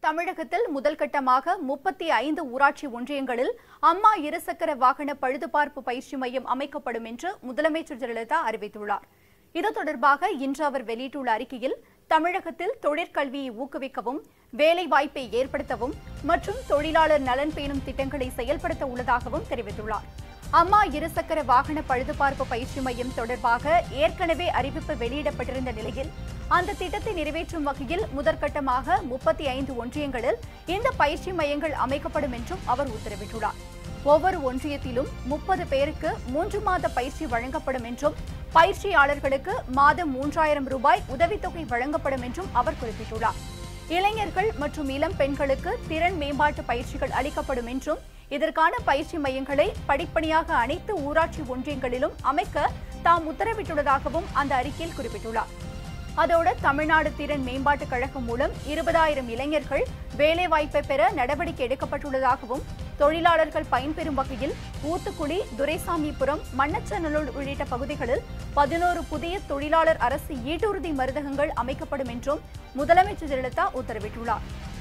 தமிழகத்தில் முதல் கட்டமாக முப்பத்தி ஐந்து ஊராட்சி ஒன்றியங்களில் அம்மா இருசக்கர வாகன பழுதுபார்ப்பு பயிற்சி மையம் அமைக்கப்படும் என்று முதலமைச்சர் ஜெயலலிதா அறிவித்துள்ளார் இது தொடர்பாக இன்று அவர் வெளியிட்டுள்ள அறிக்கையில் தமிழகத்தில் தொழிற்கல்வியை ஊக்குவிக்கவும் வேலைவாய்ப்பை ஏற்படுத்தவும் மற்றும் தொழிலாளர் நலன் பேணும் திட்டங்களை செயல்படுத்த உள்ளதாகவும் தெரிவித்துள்ளார் அம்மா இருசக்கர வாகன பழுதுபார்ப்பு பயிற்சி மையம் தொடர்பாக ஏற்கனவே அறிவிப்பு வெளியிடப்பட்டிருந்த நிலையில் அந்த திட்டத்தை நிறைவேற்றும் வகையில் முதற்கட்டமாக முப்பத்தி ஐந்து ஒன்றியங்களில் இந்த பயிற்சி மையங்கள் அமைக்கப்படும் என்றும் அவர் உத்தரவிட்டுள்ளார் ஒவ்வொரு ஒன்றியத்திலும் முப்பது பேருக்கு மூன்று மாத பயிற்சி வழங்கப்படும் என்றும் பயிற்சியாளர்களுக்கு மாதம் மூன்றாயிரம் ரூபாய் உதவித்தொகை வழங்கப்படும் என்றும் அவர் குறிப்பிட்டுள்ளார் இளைஞர்கள் மற்றும் இளம் பெண்களுக்கு திறன் மேம்பாட்டு பயிற்சிகள் அளிக்கப்படும் என்றும் இதற்கான பயிற்சி மையங்களை படிப்படியாக அனைத்து ஊராட்சி ஒன்றியங்களிலும் அமைக்க தாம் உத்தரவிட்டுள்ளதாகவும் அந்த அறிக்கையில் குறிப்பிட்டுள்ளார் அதோடு தமிழ்நாடு திறன் மேம்பாட்டுக் கழகம் மூலம் இருபதாயிரம் இளைஞர்கள் வேலைவாய்ப்பை பெற நடவடிக்கை எடுக்கப்பட்டுள்ளதாகவும் தொழிலாளர்கள் பயன்பெறும் வகையில் ஊத்துக்குளி துரைசாமிபுரம் மண்ணச்சநல்லூர் உள்ளிட்ட பகுதிகளில் பதினோரு புதிய தொழிலாளர் அரசு ஈட்டுறுதி மருந்தகங்கள் அமைக்கப்படும் என்றும் முதலமைச்சர் ஜெயலலிதா உத்தரவிட்டுள்ளார்